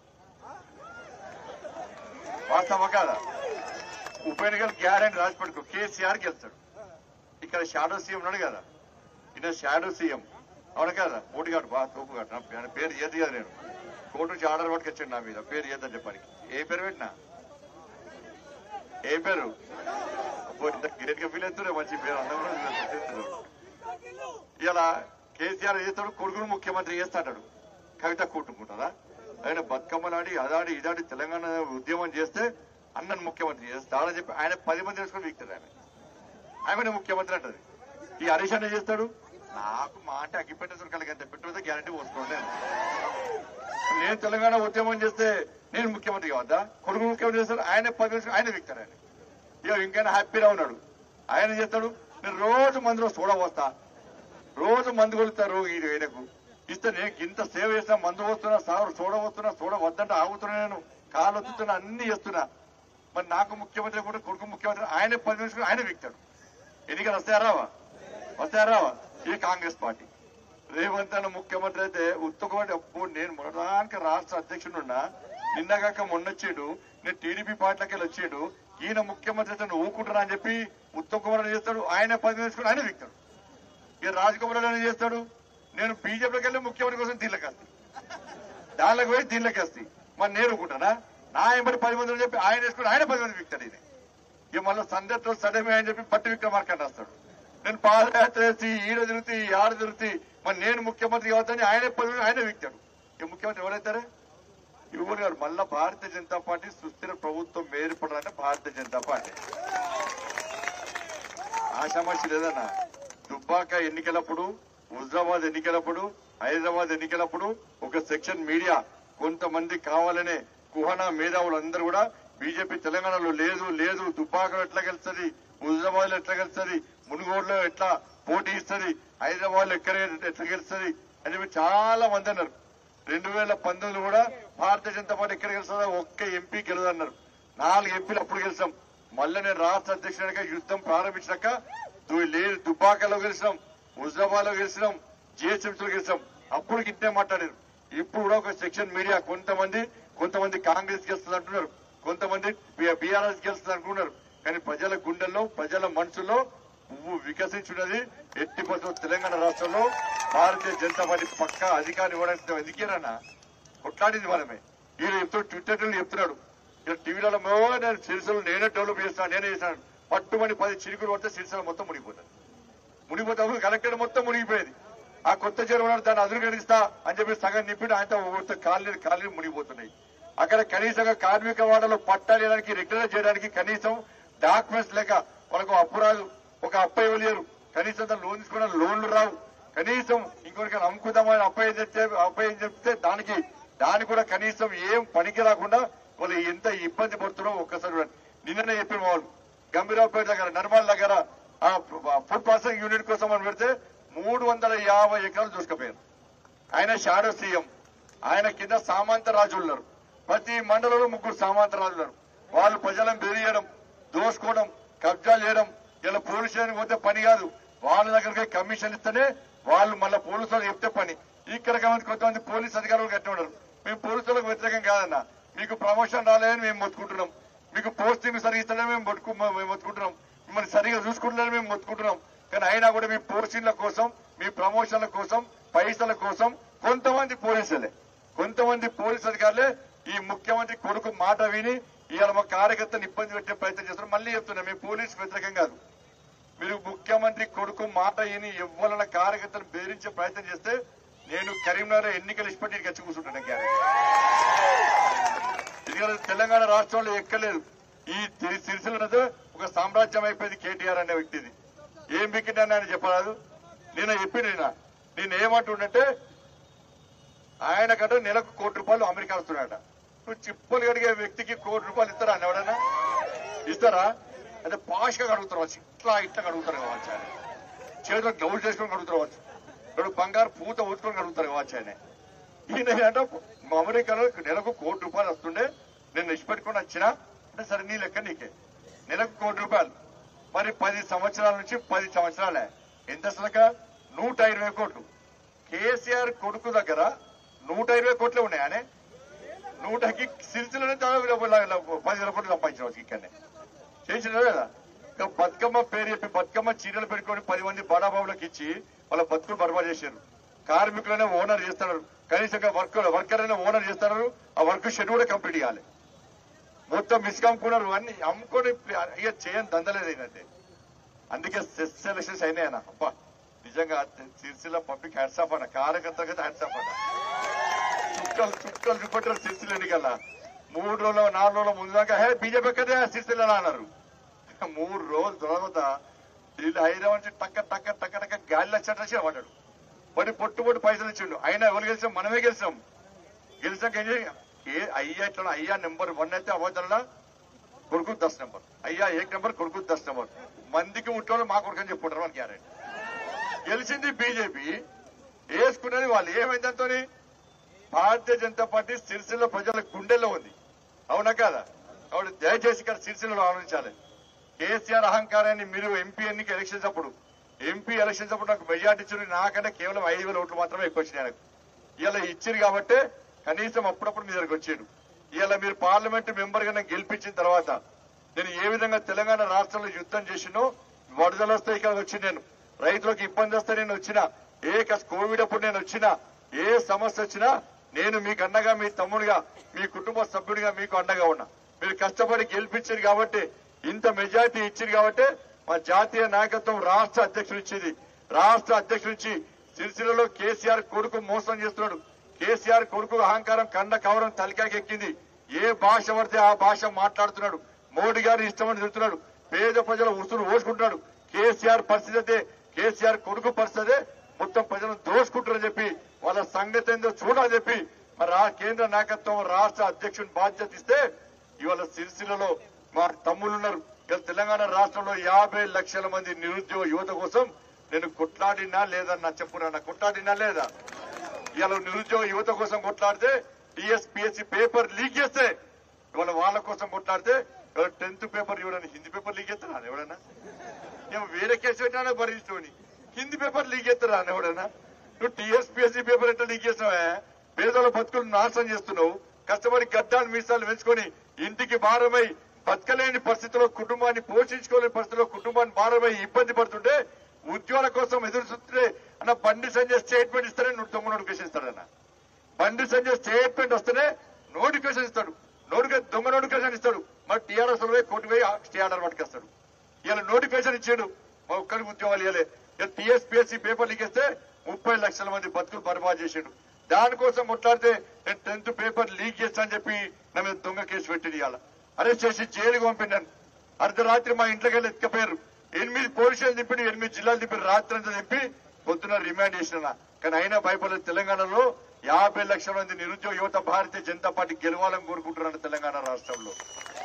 వాస్తవా కాదా ఉప ఎన్నికలు గ్యారంటీ రాసి పెట్టుకో కేసీఆర్ గెలుస్తాడు ఇక్కడ షాడో సీఎం ఉన్నాడు కదా ఈయన షాడో సీఎం అవును కదా పోటీగాడు బాగా తోపుగాడు నా పే- ఆయన పేరు ఏది కదా నేను కోర్టు నుంచి ఆర్డర్ పట్టుకొచ్చాడు నా మీద పేరు ఏదని చెప్పడానికి ఏ పేరు పెట్టినా ఏ పేరు అబ్బో ఇంత గ్రేట్ గా ఫీల్ అవుతున్నా మంచి పేరు అందరూ ఇలా కేసీఆర్ చేస్తాడు కొడుకును ముఖ్యమంత్రి చేస్తాడు కవిత కూట్టుకుంటారా ఆయన బతుకమ్మలాడి అదాడి ఇదాడి తెలంగాణ ఉద్యమం చేస్తే అన్నను ముఖ్యమంత్రి చేస్తాడని చెప్పి ఆయన పది మంది వేసుకొని వీక్తారు ఆయన ఆమెనే ముఖ్యమంత్రి అంటది ఈ హరీష్ అన్న చేస్తాడు నాకు మా అంటే అగ్గిపెట్టే కలిగంత పెట్టుకుంటే గ్యారంటీ పోసుకోండి నేను తెలంగాణ ఉద్యమం చేస్తే నేను ముఖ్యమంత్రి కావద్దా కొడుకు ముఖ్యమంత్రి చేస్తాడు ఆయన పది నిమిషాలు ఆయన వ్యక్తారు ఆయన ఇక ఇంకైనా హ్యాపీగా ఉన్నాడు ఆయన చేస్తాడు నేను రోజు మందులో చూడ వస్తా రోజు మందు కొలుతారు ఇది ఆయనకు ఇస్తే నేను ఇంత సేవ చేసిన మందు వస్తున్నా సాగు చూడ వస్తున్నా చూడ వద్దంటే ఆగుతున్నా నేను కాలు వస్తున్నా అన్ని చేస్తున్నా మరి నాకు ముఖ్యమంత్రి కూడా కొడుకు ముఖ్యమంత్రి ఆయన పది నిమిషాలు ఆయన వ్యక్తాడు ఎన్నికలు వస్తాయా రావా వస్తాయా రావా ఈ కాంగ్రెస్ పార్టీ రేవంత్ అన్న ముఖ్యమంత్రి అయితే ఉత్తకమంటే అప్పుడు నేను మొదడానికి రాష్ట్ర అధ్యక్షుడున్నా నిన్నగాక మొన్నొచ్చాడు నేను టీడీపీ పార్టీలకి వెళ్ళి వచ్చాడు ఈయన ముఖ్యమంత్రి అయితే నువ్వు ఊరుకుంటున్నా అని చెప్పి ఉత్తమ్ కుమార్ రెడ్డి చేస్తాడు ఆయన పది నిమిషాలు ఆయన వ్యక్తాడు ఈ రాజకుమార్ రెడ్డి ఏం చేస్తాడు నేను బీజేపీకి వెళ్ళి ముఖ్యమంత్రి కోసం దీనిలోకి వస్తాను దానిలోకి పోయి దీనిలోకి వస్తాయి మరి నేను ఊరుకుంటానా నా ఎంబడి పది మంది అని చెప్పి ఆయన వేసుకుని ఆయన పది మంది వ్యక్తాడు ఇది ఇక మళ్ళీ సందర్తో సడమే అని చెప్పి పట్టి విక్రమార్కని రాస్తాడు నేను పాదయాత్ర చేసి ఈడ తిరుగుతీ ఆడ తిరుగుతీ మరి నేను ముఖ్యమంత్రి కావద్దని ఆయన పదవి ఆయన వ్యక్తాడు ఇక ముఖ్యమంత్రి ఎవరైతారే ఇవ్వరు గారు మళ్ళా భారతీయ జనతా పార్టీ సుస్థిర ప్రభుత్వం ఏర్పడాలంటే భారతీయ జనతా పార్టీ ఆశామాషి లేదన్నా దుబ్బాక ఎన్నికలప్పుడు హుజరాబాద్ ఎన్నికలప్పుడు హైదరాబాద్ ఎన్నికలప్పుడు ఒక సెక్షన్ మీడియా కొంతమంది కావాలనే కుహనా మేధావులు అందరూ కూడా బీజేపీ తెలంగాణలో లేదు లేదు దుబ్బాకలో ఎట్లా గెలుస్తుంది హుజరాబాద్ లో ఎట్లా గెలుస్తుంది మునుగోడులో ఎట్లా పోటీ ఇస్తుంది హైదరాబాద్ లో ఎక్కడ ఎట్లా గెలుస్తుంది అని చెప్పి చాలా మంది అన్నారు రెండు వేల పంతొమ్మిది కూడా భారతీయ జనతా పార్టీ ఎక్కడ గెలుస్తుందో ఒక్క ఎంపీ గెలదన్నారు నాలుగు ఎంపీలు అప్పుడు గెలిచాం మళ్ళీ నేను రాష్ట్ర అధ్యక్షుడిగా యుద్ధం ప్రారంభించాక దు- లేదు దుబ్బాకలో గెలిచినాం హుజరాబాద్ లో గెలిచినాం జిహెచ్ఎంసీలో గెలిచాం అప్పుడు గిట్టే మాట్లాడారు ఇప్పుడు కూడా ఒక సెక్షన్ మీడియా కొంతమంది కొంతమంది కాంగ్రెస్ గెలుస్తుంది అంటున్నారు కొంతమంది బీఆర్ఎస్ గెలుస్తుంది అనుకున్నారు కానీ ప్రజల గుండెల్లో ప్రజల మనసులో పువ్వు వికసించున్నది ఎట్టి పరిస్థితుల్లో తెలంగాణ రాష్ట్రంలో భారతీయ జనతా పార్టీ పక్క అధికారం ఇవ్వడానికి ఎందుకేనన్నా కొట్లాడింది మనమే ఈయన చెప్తాడు ట్విట్టర్ చెప్తున్నాడు ఇక్కడ టీవీలలో నేను సిరిసలు నేనే డెవలప్ చేస్తాను నేనే చేస్తాను పట్టుమని పది చిరుకులు పడితే సిరిసలు మొత్తం మునిగిపోతాయి మునిగిపోతే అప్పుడు కలెక్టర్ మొత్తం మునిగిపోయేది ఆ కొత్త చెరువు ఉన్నాడు దాన్ని అదురు గడిస్తా అని చెప్పి సగం నింపిడు ఆయనతో కాలనీ కాలనీ మునిగిపోతున్నాయి అక్కడ కనీసంగా కార్మిక వాడలో పట్టాలు వేయడానికి రెగ్యులర్ చేయడానికి కనీసం డాక్యుమెంట్స్ లేక వాళ్ళకు అప్పు రాదు ఒక అప్ప ఇవ్వలేరు కనీసం దాన్ని లోన్ తీసుకున్న లోన్లు రావు కనీసం ఇంకొకరికి అమ్ముకుందామని అప్ప ఏం చెప్తే అప్ప ఏం చెప్తే దానికి దానికి కూడా కనీసం ఏం పనికి రాకుండా వాళ్ళు ఎంత ఇబ్బంది పడుతున్నారో ఒక్కసారి చూడండి. నిన్ననే చెప్పిన వాళ్ళు గంభీరావుపేట దగ్గర నర్మల్ దగ్గర ఆ ఫుడ్ ప్రాసెసింగ్ యూనిట్ కోసం అని పెడితే మూడు వందల యాభై ఎకరాలు చూసుకుపోయారు ఆయన షాడో సీఎం ఆయన కింద సామంత రాజులు ఉన్నారు ప్రతి మండలంలో ముగ్గురు సామంత రాజులు ఉన్నారు వాళ్ళు ప్రజలను బెదిరియడం దోసుకోవడం కబ్జా చేయడం ఇలా పోలీస్ స్టేషన్ పోతే పని కాదు వాళ్ళ దగ్గరికి కమిషన్ ఇస్తేనే వాళ్ళు మళ్ళీ పోలీసులు చెప్తే పని ఇక్కడ కాబట్టి కొంతమంది పోలీస్ అధికారులు కట్టి ఉండరు మేము పోలీసులకు వ్యతిరేకం కాదన్న మీకు ప్రమోషన్ రాలేదని మేము మొత్తుకుంటున్నాం మీకు పోస్టింగ్ సరిగా ఇస్తేనే మేము మొట్టుకు మేము మొత్తుకుంటున్నాం మిమ్మల్ని సరిగా చూసుకుంటున్నారని మేము మొత్తుకుంటున్నాం కానీ అయినా కూడా మీ పోస్టింగ్ల కోసం మీ ప్రమోషన్ల కోసం పైసల కోసం కొంతమంది పోలీసులే కొంతమంది పోలీస్ అధికారులే ఈ ముఖ్యమంత్రి కొడుకు మాట విని ఇవాళ మా కార్యకర్తను ఇబ్బంది పెట్టే ప్రయత్నం చేస్తున్నారు మళ్ళీ చెప్తున్నా మీ పోలీసు వ్యతిరేకం కాదు మీరు ముఖ్యమంత్రి కొడుకు మాట విని ఇవ్వాలన్న కార్యకర్తను బెదిరించే ప్రయత్నం చేస్తే నేను కరీంనగర్ ఎన్నికలు ఇష్టపడి గచ్చి కూర్చుంటాను గ్యారెంటీ ఎందుకంటే తెలంగాణ రాష్ట్రంలో ఎక్కలేదు ఈ తి- సిరిసిల్లతో ఒక సామ్రాజ్యం అయిపోయింది కేటీఆర్ అనే వ్యక్తిది ఏం బిక్కిందని ఆయన చెప్పరాదు నేను చెప్పిన నేను నేను ఏమంటుండంటే ఆయన కంటే నెలకు కోటి రూపాయలు అమెరికా వస్తున్నాడట నువ్వు చిప్పలు కడిగే వ్యక్తికి కోటి రూపాయలు ఇస్తారా అని ఎవడన్నా ఇస్తారా అంటే పాష్ గా కడుగుతారు వచ్చి ఇట్లా ఇట్లా కడుగుతారు కావచ్చు ఆయన చేతిలో గ్లౌజ్ చేసుకొని కడుగుతారు కావచ్చు ఇప్పుడు బంగారు పూత ఊచుకొని కడుగుతారు కావచ్చు ఆయన ఈయన అంటే మా అమెరికాలో నెలకు కోటి రూపాయలు వస్తుండే నేను ఇష్టపెట్టుకుని వచ్చినా అంటే సరే నీ లెక్క నీకే నెలకు కోటి రూపాయలు మరి పది సంవత్సరాల నుంచి పది సంవత్సరాలే ఎంత సలక నూట ఇరవై కోట్లు కేసీఆర్ కొడుకు దగ్గర నూట ఇరవై కోట్లే ఉన్నాయనే నూటకి సిరిసిలోనే దాదాపు ల- ల- పది వేల కోట్లు సంపాదించవచ్చు ఇక్కడనే చేసిన కదా ఇక బతుకమ్మ పేరు చెప్పి బతుకమ్మ చీరలు పెట్టుకొని పది మంది బడాబాబులకు ఇచ్చి వాళ్ళ బతుకులు బర్బాద్ చేశారు కార్మికులనే ఓనర్ చేస్తున్నారు కనీసంగా వర్క్ వర్కర్ అయినా ఓనర్ చేస్తున్నారు ఆ వర్క్ షెడ్యూల్ కూడా కంప్లీట్ చేయాలి మొత్తం మిస్క్ అమ్ముకున్నారు అన్ని అమ్ముకొని ఇక చేయని దందలేదు ఏంటంటే అందుకే సెస్ సెలక్షన్స్ అయినాయన అబ్బా నిజంగా సిరిసిల్ల పబ్లిక్ హ్యాట్సాప్ అన్న కార్యకర్తగా హ్యాట్సాప్ అన్న చుక్కలు చుక్కలు చూపెట్టారు సిరిసిల్ల ఎన్నికల మూడు రోజులు నాలుగు రోజుల ముందు దాకా హే బీజేపీ ఎక్కడే సిరిసిల్ల అన్నారు మూడు రోజుల తర్వాత వీళ్ళు హైదరాబాద్ నుంచి టక్క టక్క టక్క టక్క గాలిలో చెట్ల పడ్డాడు పడి పొట్టు పొట్టు పైసలు ఇచ్చిండు అయినా ఎవరు గెలిచాం మనమే గెలిచాం గెలిచాక ఏం చేయ ఏ అయ్యా ఇట్లా అయ్యా నెంబర్ వన్ అయితే అవతల కొడుకు దస్ నెంబర్ అయ్యా ఏక్ నెంబర్ కొడుకు దస్ నెంబర్ మందికి ముట్టోళ్ళు మా కొడుకు అని చెప్పుకుంటారు మన గ్యారెంటీ గెలిచింది బీజేపీ వేసుకున్నది వాళ్ళు ఏమైందంతో భారతీయ జనతా పార్టీ సిరిసిల్ల ప్రజల గుండెల్లో ఉంది అవునా కాదా కాబట్టి దయచేసి ఇక్కడ సిరిసిల్లలో ఆలోచించాలి కేసీఆర్ అహంకారాన్ని మీరు ఎంపీ ఎన్నిక ఎలక్షన్స్ అప్పుడు ఎంపీ ఎలక్షన్స్ అప్పుడు నాకు మెజార్టీ ఇచ్చిన నాకంటే కేవలం ఐదు వేల ఓట్లు మాత్రమే ఎక్కువ వచ్చినాయి నాకు ఇలా ఇచ్చింది కాబట్టి కనీసం అప్పుడప్పుడు మీ దగ్గరకు వచ్చాడు ఇలా మీరు పార్లమెంట్ మెంబర్ గా నాకు గెలిపించిన తర్వాత నేను ఏ విధంగా తెలంగాణ రాష్ట్రంలో యుద్ధం చేసినో వరదలు వస్తే ఇక్కడ వచ్చి నేను రైతులకు ఇబ్బంది వస్తే నేను వచ్చిన ఏ కష్ట కోవిడ్ అప్పుడు నేను వచ్చినా ఏ సమస్య వచ్చినా నేను మీకు అండగా మీ తమ్ముడిగా మీ కుటుంబ సభ్యుడిగా మీకు అండగా ఉన్నా మీరు కష్టపడి గెలిపించారు కాబట్టి ఇంత మెజార్టీ ఇచ్చింది కాబట్టి మా జాతీయ నాయకత్వం రాష్ట్ర అధ్యక్షుడు ఇచ్చింది రాష్ట్ర అధ్యక్షుడు ఇచ్చి సిరిసిల్లలో కేసీఆర్ కొడుకు మోసం చేస్తున్నాడు కేసీఆర్ కొడుకు అహంకారం కండ కవరం తలికాకి ఎక్కింది ఏ భాష పడితే ఆ భాష మాట్లాడుతున్నాడు మోడీ గారు ఇష్టమని తిరుగుతున్నాడు పేద ప్రజల ఉసురు ఓసుకుంటున్నాడు కేసీఆర్ పరిస్థితి అయితే కేసీఆర్ కొడుకు పరిస్థితి మొత్తం ప్రజలను దోసుకుంటారని చెప్పి వాళ్ళ సంగతి ఏందో చూడాలని చెప్పి మరి ఆ కేంద్ర నాయకత్వం రాష్ట్ర అధ్యక్షుని బాధ్యత ఇస్తే ఇవాళ సిరిసిల్లలో మా తమ్ముళ్ళు ఉన్నారు ఇవాళ తెలంగాణ రాష్ట్రంలో యాభై లక్షల మంది నిరుద్యోగ యువత కోసం నేను కొట్లాడినా లేదన్నా చెప్పున్నా కొట్లాడినా లేదా ఇవాళ నిరుద్యోగ యువత కోసం కొట్లాడితే టీఎస్పీఎస్సీ పేపర్ లీక్ చేస్తే ఇవాళ వాళ్ళ కోసం కొట్లాడితే టెన్త్ పేపర్ ఎవడన్నా హిందీ పేపర్ లీక్ చేస్తారా ఎవడన్నా ఏమో వేరే కేసు పెట్టినా భరించుకొని హిందీ పేపర్ లీక్ చేస్తారా ఎవడన్నా నువ్వు టీఎస్పీఎస్సీ పేపర్ ఎట్లా లీక్ చేస్తావా పేదల బతుకులు నాశనం చేస్తున్నావు కష్టపడి గడ్డాలు మీసాలు పెంచుకొని ఇంటికి భారమై బతకలేని పరిస్థితిలో కుటుంబాన్ని పోషించుకోలేని పరిస్థితిలో కుటుంబాన్ని భారమై ఇబ్బంది పడుతుంటే ఉద్యోగాల కోసం ఎదురు చూస్తుంటే అన్న బండి సంజయ్ స్టేట్మెంట్ ఇస్తేనే నువ్వు దొంగ నోటిఫికేషన్ ఇస్తాడన్న బండి సంజయ్ స్టేట్మెంట్ వస్తేనే నోటిఫికేషన్ ఇస్తాడు నోటిఫికేషన్ దొంగ నోటిఫికేషన్ ఇస్తాడు మరి టీఆర్ఎస్ పోయి కోర్టు పోయి స్టే ఆర్డర్ పట్టుకొస్తాడు ఇలా నోటిఫికేషన్ ఇచ్చాడు మా ఒక్కరికి ఉద్యోగాలు ఇవ్వలే ఇలా టీఎస్పీఎస్సీ పేపర్ లీకేస్తే ముప్పై లక్షల మంది బతుకులు బర్బాద్ చేసాడు దానికోసం కొట్లాడితే నేను టెన్త్ పేపర్ లీక్ చేస్తా అని చెప్పి నా మీద దొంగ కేసు పెట్టింది ఇవాళ అరెస్ట్ చేసి జైలుకి పంపినాను అర్ధరాత్రి మా ఇంట్లోకి వెళ్ళి ఎత్తుకపోయారు ఎనిమిది పోలీసులు దింపి ఎనిమిది జిల్లాలు దింపి రాత్రి అంతా దింపి పొద్దున రిమాండ్ చేసిన కానీ అయినా భయపడలేదు తెలంగాణలో యాభై లక్షల మంది నిరుద్యోగ యువత భారతీయ జనతా పార్టీ గెలవాలని కోరుకుంటున్నారు తెలంగాణ రాష్ట్రంలో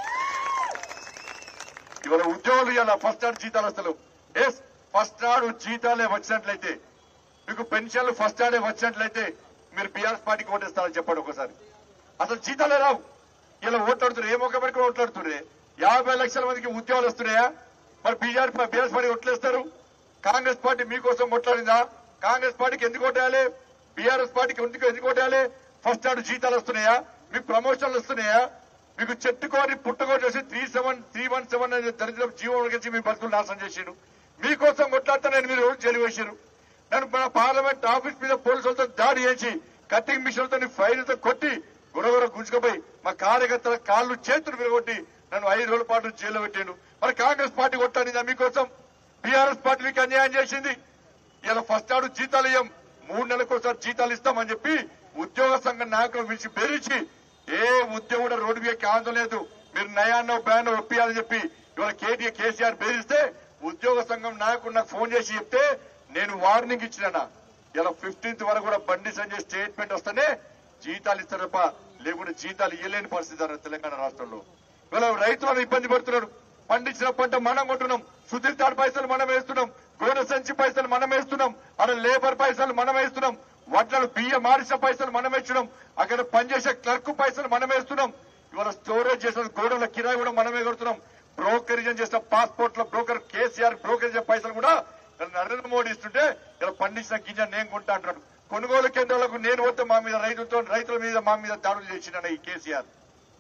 ఇవాళ ఉద్యోగులు ఇవాళ ఫస్ట్ నాడు జీతాలు వస్తలేవు ఎస్ ఫస్ట్ నాడు జీతాలే వచ్చినట్లయితే మీకు పెన్షన్లు ఫస్ట్ నాడే వచ్చినట్లయితే మీరు బీఆర్ఎస్ పార్టీకి ఓటేస్తారని చెప్పండి ఒకసారి అసలు జీతాలే రావు ఇలా ఓట్లాడుతున్నారు ఏ మొక్క పెట్టుకుని ఓట్లాడుతున్నారే యాభై లక్షల మందికి ఉద్యోగాలు వస్తున్నాయా మరి బీఆర్ బీఆర్ఎస్ పార్టీ ఓట్లేస్తారు కాంగ్రెస్ పార్టీ మీకోసం కొట్లాడిందా కాంగ్రెస్ పార్టీకి ఎందుకు ఓటేయాలి బీఆర్ఎస్ పార్టీకి ఎందుకు ఎందుకు ఓటేయాలి ఫస్ట్ నాడు జీతాలు వస్తున్నాయా మీకు ప్రమోషన్లు వస్తున్నాయా మీకు చెట్టుకోని పుట్టుకోని చేసి three seven three one seven అనే దరిద్రం జీవో కలిసి మీ బతుకులు నాశనం చేసాడు మీకోసం కొట్లాడితే నేను మీరు జైలు వేసారు నన్ను మన పార్లమెంట్ ఆఫీస్ మీద పోలీసులతో దాడి చేసి కటింగ్ మిషన్లతో ఫైర్లతో కొట్టి గురగుర గుంజుకుపోయి మా కార్యకర్తల కాళ్ళు చేతులు విరగొట్టి నన్ను ఐదు రోజుల పాటు జైల్లో పెట్టాడు మరి కాంగ్రెస్ పార్టీ కొట్టాడిందా మీకోసం బీఆర్ఎస్ పార్టీ మీకు అన్యాయం చేసింది ఇలా ఫస్ట్ ఆడు జీతాలు ఇయ్యం మూడు నెలలకు ఒకసారి జీతాలు ఇస్తామని చెప్పి ఉద్యోగ సంఘ నాయకులు పిలిచి బెదిరించి ఏ ఉద్యోగం కూడా రోడ్డు మీద ఆందోళన లేదు మీరు నయాన్నో బ్యానో ఒప్పియాలని చెప్పి ఇవాళ కేటీఆర్ కేసీఆర్ బెదిరిస్తే ఉద్యోగ సంఘం నాయకుడు నాకు ఫోన్ చేసి చెప్తే నేను వార్నింగ్ ఇచ్చినా ఇలా ఫిఫ్టీన్త్ వరకు కూడా బండి సంజయ్ స్టేట్మెంట్ వస్తేనే జీతాలు ఇస్తారు తప్ప లేకుంటే జీతాలు ఇవ్వలేని పరిస్థితి అన్నారు తెలంగాణ రాష్ట్రంలో ఇవాళ రైతులను ఇబ్బంది పడుతున్నారు పండించిన పంట మనం కొంటున్నాం సుధీర్ తాడు పైసలు మనం వేస్తున్నాం గోడ సంచి పైసలు మనం వేస్తున్నాం అక్కడ లేబర్ పైసలు మనం వేస్తున్నాం వడ్లను బియ్యం మారిసిన పైసలు మనం వేస్తున్నాం అక్కడ పనిచేసే క్లర్క్ పైసలు మనం వేస్తున్నాం ఇవాళ స్టోరేజ్ చేసిన గోడల కిరాయి కూడా మనమే కడుతున్నాం బ్రోకరేజ్ చేసిన పాస్పోర్ట్ల బ్రోకర్ కేసీఆర్ బ్రోకరేజ్ పైసలు కూడా నరేంద్ర మోడీ ఇస్తుంటే ఇలా పండించిన గింజ నేను కొంటా అంటాడు కొనుగోలు కేంద్రాలకు నేను పోతే మా మీద రైతులతో రైతుల మీద మా మీద దాడులు చేసిన ఈ కేసీఆర్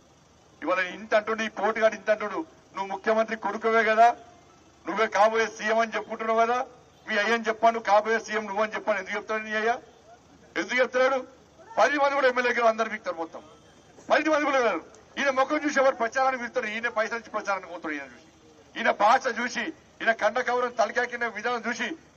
ఇవాళ ఇంత అంటుండు ఈ పోటుగాడు ఇంత అంటుడు నువ్వు ముఖ్యమంత్రి కొడుకువే కదా నువ్వే కాబోయే సీఎం అని చెప్పుకుంటున్నావు కదా మీ అయ్యని చెప్పాను కాబోయే సీఎం నువ్వు అని చెప్పాను ఎందుకు చెప్తాడు నీ అయ్యా ఎందుకు చెప్తున్నాడు పది మంది కూడా ఎమ్మెల్యే అందరు పిక్తారు మొత్తం పది మంది కూడా ఉన్నారు. ఈయన ముఖం చూసి ఎవరు ప్రచారానికి పిలుస్తారు ఈయన పైసలు ఇచ్చి ప్రచారానికి పోతాడు ఈయన చూసి ఈయన భాష చూసి ఈయన కండ కవరం తలకాకిన విధానం చూసి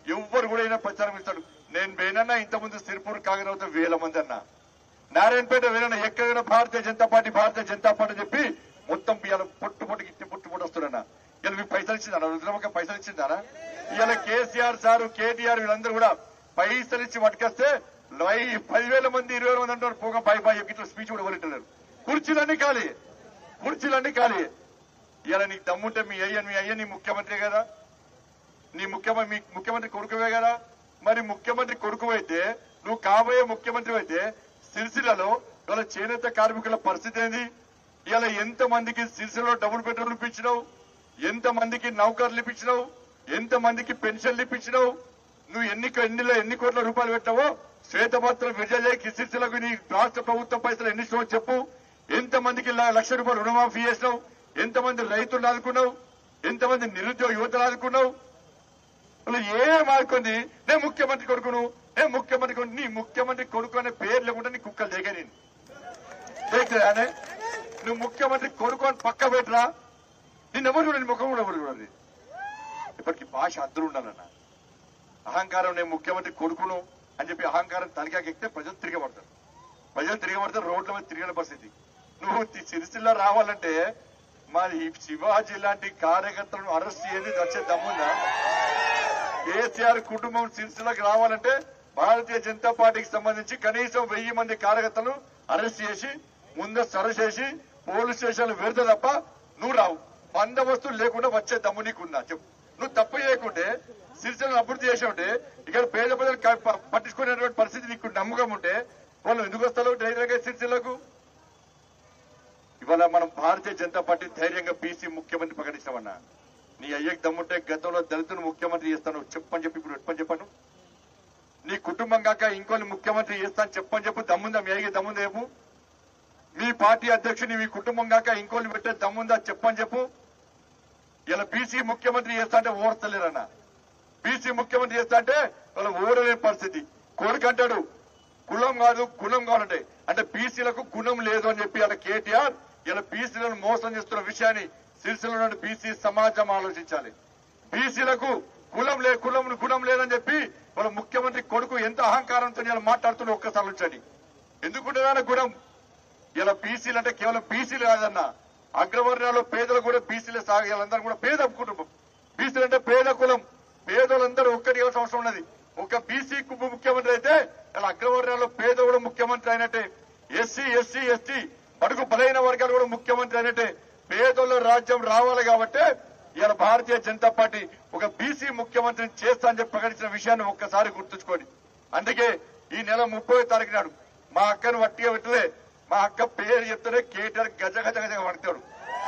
ఎవ్వరు కూడా అయినా ప్రచారం ఇస్తాడు నేను వేనన్నా ఇంతకుముందు సిరిపూర్ కాగరవుతా వేల మంది అన్నా నారాయణపేట వేనన్నా ఎక్కడైనా భారతీయ జనతా పార్టీ భారతీయ జనతా పార్టీ చెప్పి మొత్తం ఇవాళ పొట్టు పొట్టు గిట్టి పొట్టు పొట్టు వస్తున్నా ఇలా మీకు పైసలు ఇచ్చిందా రుద్రమక్క పైసలు ఇచ్చిందారా ఇవాళ కేసీఆర్ సారు కేటీఆర్ వీళ్ళందరూ కూడా పైసలు ఇచ్చి పట్టుకొస్తే లై- పదివేల మంది ఇరవై వేల మంది అంటారు పోగా పై పై ఇట్లా స్పీచ్ కూడా వదిలేటలేరు కుర్చీలన్నీ ఖాళీ కుర్చీలన్నీ ఖాళీ ఇలా నీకు దమ్ముంటే మీ అయ్య మీ అయ్య నీ ముఖ్యమంత్రి కదా నీ ముఖ్యమంత్రి మీ ముఖ్యమంత్రి కొడుకువే కదా మరి ముఖ్యమంత్రి కొడుకు అయితే నువ్వు కాబోయే ముఖ్యమంత్రి అయితే సిరిసిల్లలో ఇవాళ చేనేత కార్మికుల పరిస్థితి ఏంది ఇవాళ ఎంత మందికి సిరిసిల్లలో డబుల్ బెడ్రూమ్లు ఇప్పించినావు ఎంత మందికి నౌకర్లు ఇప్పించినావు ఎంత మందికి పెన్షన్లు ఇప్పించినావు నువ్వు ఎన్ని ఎన్ని ఎన్ని కోట్ల రూపాయలు పెట్టావో శ్వేతపత్రం విజయకి సిరిసిల్లకు నీ రాష్ట్ర ప్రభుత్వం పైసలు ఎన్ని ఇష్టమో చెప్పు ఎంత మందికి ల- లక్ష రూపాయలు రుణమాఫీ చేసినావు ఎంతమంది రైతులు ఆదుకున్నావు ఎంతమంది నిరుద్యోగ యువతలు ఆదుకున్నావు అసలు ఏం ఆడుకుంది నేను ముఖ్యమంత్రి కొడుకును నేను ముఖ్యమంత్రి కొడుకు నీ ముఖ్యమంత్రి కొడుకు అనే పేరు లేకుండా నీ కుక్కలు దిగా నేను దేకరానే నువ్వు ముఖ్యమంత్రి కొడుకు అని పక్క పెట్టరా నిన్నెవరు చూడండి ముఖం కూడా ఎవరు చూడండి ఇప్పటికి భాష అందరూ ఉండాలన్న అహంకారం నేను ముఖ్యమంత్రి కొడుకును అని చెప్పి అహంకారం తలకాకెక్కితే ప్రజలు తిరగబడతారు ప్రజలు తిరగబడతారు రోడ్ల మీద తిరిగిన పరిస్థితి నువ్వు తి- సిరిసిల్ల రావాలంటే మరి ఈ శివాజీ లాంటి కార్యకర్తలను అరెస్ట్ చేసి వచ్చే దమ్ముందా కేసీఆర్ కుటుంబం సిరిసిల్లకు రావాలంటే భారతీయ జనతా పార్టీకి సంబంధించి కనీసం వెయ్యి మంది కార్యకర్తలను అరెస్ట్ చేసి ముందస్తు అరెస్ట్ చేసి పోలీస్ స్టేషన్లు వెళ్తే తప్ప నువ్వు రావు బందోబస్తు లేకుండా వచ్చే దమ్ము నీకుందా చెప్పు నువ్వు తప్పు చేయకుంటే సిరిసిల్లను అభివృద్ధి చేసి ఉంటే ఇక్కడ పేద ప్రజలు క- ప- పట్టించుకునేటువంటి పరిస్థితి నీకు నమ్మకం ఉంటే వాళ్ళు ఎందుకు వస్తారు ధైర్యంగా సిరిసిల్లకు ఇవాళ మనం భారతీయ జనతా పార్టీ ధైర్యంగా బీసీ ముఖ్యమంత్రి ప్రకటిస్తామన్నా నీ అయ్యకి దమ్ముంటే గతంలో దళితులు ముఖ్యమంత్రి చేస్తాను చెప్పని చెప్పి ఇప్పుడు చెప్పని చెప్పను నీ కుటుంబం కాక ఇంకోని ముఖ్యమంత్రి చేస్తాను చెప్పని చెప్పు దమ్ముందా మీ అయ్యకి దమ్ముందా చెప్పు మీ పార్టీ అధ్యక్షుని మీ కుటుంబం కాక ఇంకోని పెట్టే దమ్ముందా చెప్పని చెప్పు ఇలా బీసీ ముఖ్యమంత్రి చేస్తా అంటే ఓర్తలేరన్నా బీసీ ముఖ్యమంత్రి చేస్తా అంటే వాళ్ళ ఓరలేని పరిస్థితి కొడుకు అంటాడు కులం కాదు గుణం కావాలంటే అంటే బీసీలకు గుణం లేదు అని చెప్పి అలా కేటీఆర్ ఇలా బీసీలను మోసం చేస్తున్న విషయాన్ని సిరిసిల్ల బీసీ సమాజం ఆలోచించాలి బీసీలకు కులం లే కులం గుణం లేదని చెప్పి వాళ్ళ ముఖ్యమంత్రి కొడుకు ఎంత అహంకారంతో ఇలా మాట్లాడుతున్న ఒక్కసారి ఉంచండి ఎందుకుంటుందా గుణం ఇలా బీసీలు అంటే కేవలం బీసీలు కాదన్న అగ్రవర్ణాల్లో పేదలు కూడా బీసీలే సాగు వీళ్ళందరూ కూడా పేద కుటుంబం బీసీలు అంటే పేద కులం పేదలందరూ ఒక్కటి అవసరం ఉన్నది ఒక బీసీ కు ముఖ్యమంత్రి అయితే ఇలా అగ్రవర్ణాల్లో పేద కూడా ముఖ్యమంత్రి అయినట్టే ఎస్సీ ఎస్సీ ఎస్టీ బడుగు బలైన వర్గాలు కూడా ముఖ్యమంత్రి అయినట్టే పేదోళ్ళ రాజ్యం రావాలి కాబట్టి ఇలా భారతీయ జనతా పార్టీ ఒక బీసీ ముఖ్యమంత్రిని చేస్తా అని చెప్పి ప్రకటించిన విషయాన్ని ఒక్కసారి గుర్తుంచుకోండి అందుకే ఈ నెల ముప్పై తారీఖు నాడు మా అక్కను వట్టిగా పెట్టలే మా అక్క పేరు చెప్తేనే కేటీఆర్ గజ గజ గజ పడతాడు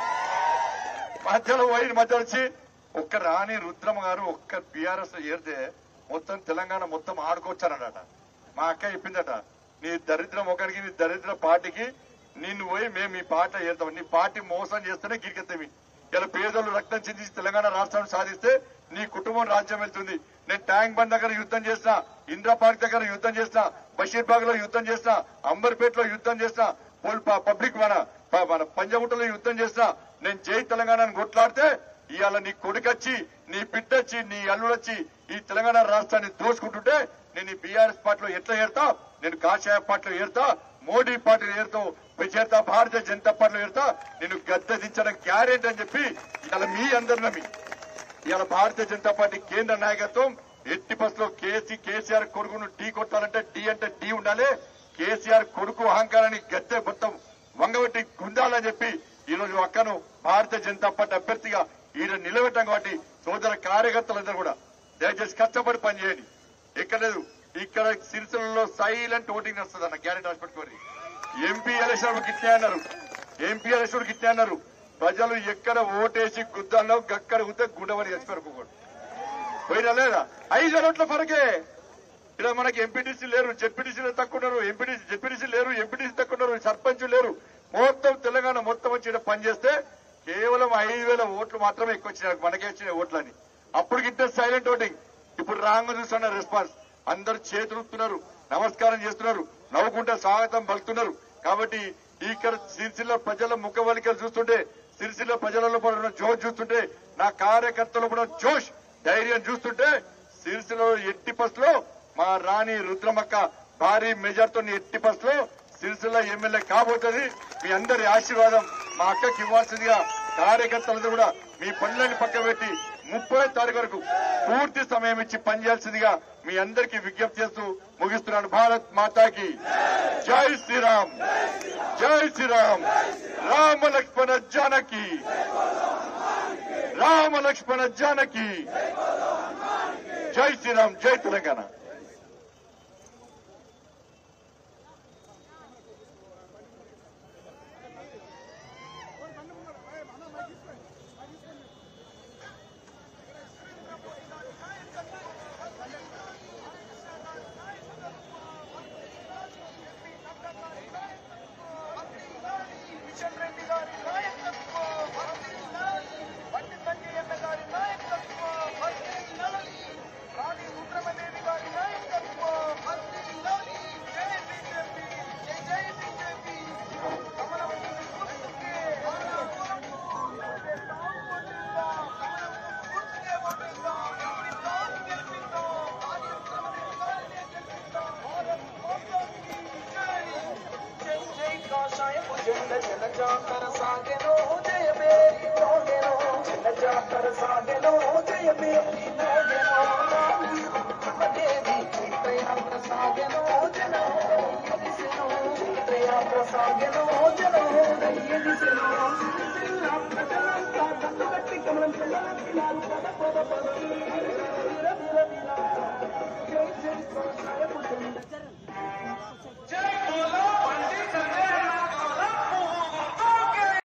మధ్యలో పోయి మధ్య వచ్చి ఒక్క రాణి రుద్రమ్మ గారు ఒక్క బీఆర్ఎస్ ఏరితే మొత్తం తెలంగాణ మొత్తం ఆడుకొచ్చారట మా అక్క చెప్పిందట నీ దరిద్ర ముఖానికి నీ దరిద్ర పార్టీకి నిన్ను పోయి మేము ఈ పార్టీ ఏరుతాం నీ పార్టీ మోసం చేస్తేనే గిరికెత్తవి ఇలా పేదలు రక్తం చిందించి తెలంగాణ రాష్ట్రాన్ని సాధిస్తే నీ కుటుంబం రాజ్యం వెళ్తుంది నేను ట్యాంక్ బండ్ దగ్గర యుద్ధం చేసిన ఇందిరా పార్క్ దగ్గర యుద్ధం చేసిన బషీర్బాగ్ లో యుద్ధం చేసిన అంబర్పేటలో యుద్ధం చేసిన పోల్- ప- పబ్లిక్ మన ప- మన పంజగుట్టలో యుద్ధం చేసిన నేను జై తెలంగాణను కొట్లాడితే ఇవాళ నీ కొడుకొచ్చి నీ బిడ్డొచ్చి నీ అల్లుడొచ్చి ఈ తెలంగాణ రాష్ట్రాన్ని దోచుకుంటుంటే నేను ఈ బీఆర్ఎస్ పార్టీలో ఎట్లా ఏరుతా నేను కాషాయ పార్టీలో ఏరుతా మోడీ పార్టీలో ఏరుతావు చేరుతా భారతీయ జనతా పార్టీలో ఏరుతా నేను గద్దె దించడం గ్యారెంటీ అని చెప్పి ఇవాళ మీ అందరు నమ్మి ఇవాళ భారతీయ జనతా పార్టీ కేంద్ర నాయకత్వం ఎట్టి బస్సులో కేసీ కేసీఆర్ కొడుకును ఢీ కొట్టాలంటే డి అంటే డి ఉండాలి కేసీఆర్ కొడుకు అహంకారాన్ని గద్దె మొత్తం వంగబెట్టి గుండాలని చెప్పి ఈ రోజు అక్కను భారతీయ జనతా పార్టీ అభ్యర్థిగా ఈయన నిలబెట్టాం కాబట్టి సోదర కార్యకర్తలందరూ కూడా దయచేసి కష్టపడి పనిచేయండి ఎక్కడ లేదు ఇక్కడ సిరిసిల్లలో సైలెంట్ ఓటింగ్ వస్తుంది అన్న గ్యారెంటీ రాసి పెట్టుకోండి ఎంపీ ఎలక్షన్ గిట్టే అన్నారు ఎంపీ ఎలక్షన్ గిట్టే అన్నారు ప్రజలు ఎక్కడ ఓటేసి గుద్దాలో గక్కడ గుద్దే గుండవని చచ్చిపోరు పోయినా లేదా ఐదు ఓట్ల ఫరకే ఇక్కడ మనకి ఎంపీటీసీ లేరు జెడ్పీటీసీలు తక్కువ ఉన్నారు ఎంపీటీసీ జెడ్పీటీసీ లేరు ఎంపీటీసీ తక్కువ ఉన్నారు సర్పంచ్ లేరు మొత్తం తెలంగాణ మొత్తం వచ్చి ఈడ పనిచేస్తే కేవలం ఐదు వేల ఓట్లు మాత్రమే ఎక్కువ వచ్చినాయి మనకే వచ్చినాయి ఓట్లని అప్పుడు గిట్టే సైలెంట్ ఓటింగ్ ఇప్పుడు రాంగ్ చూస్తున్న రెస్పాన్స్ అందరు చేతులుతున్నారు నమస్కారం చేస్తున్నారు నవ్వుకుంటే స్వాగతం పలుకుతున్నారు కాబట్టి ఇక్కడ సిరిసిల్ల ప్రజల ముఖవలికలు చూస్తుంటే సిరిసిల్ల ప్రజలలో పడిన జోష్ చూస్తుంటే నా కార్యకర్తలు కూడా జోష్ ధైర్యం చూస్తుంటే సిరిసిలో ఎట్టి బస్సులో మా రాణి రుద్రమక్క భారీ మెజార్తో ఎట్టి బస్సులో సిరిసిల్ల ఎమ్మెల్యే కాబోతుంది మీ అందరి ఆశీర్వాదం మా అక్కకి ఇవ్వాల్సిందిగా కార్యకర్తలందరూ కూడా మీ పనులని పక్క పెట్టి ముప్పై తారీఖు వరకు పూర్తి సమయం ఇచ్చి పనిచేయాల్సిందిగా మీ అందరికీ విజ్ఞప్తి చేస్తూ ముగిస్తున్నాను భారత్ మాతాకి జై శ్రీరామ్ జై శ్రీరామ్ రామ లక్ష్మణ జానకి రామ లక్ష్మణ జానకి జై శ్రీరామ్ జై తెలంగాణ కిషన్ రెడ్డి గారి నాయకత్వం బండి సంజయ్ అన్న గారి నాయకత్వం రాణి రుద్రమదేవి గారి నాయకత్వం జై బీజేపీ జై జై బీజేపీ కమలవతి గుర్తుకే గుర్తుకే ఓటేద్దాం గెలిపిద్దాం గెలిపిద్దాం రాణి రుద్రమదేవి గారినే గెలిపిద్దాం భారత్ మాతాకి జై జై జై కాషాయ భుజంగ జన జాతర సాగెనో జయ మేరీ మోగెనో జన జాతర సాగెనో జయ మేరీ మోగెనో దేవి చైత్రయాత్ర సాగెనో జన ఎదిసెనో చైత్రయాత్ర సాగెనో జన ఎదిసెనో ప్రజలంతా కట్టుకట్టి కమలం పిల్లలంతా పద పద పద వీర వీర వీర జై జై కాషాయ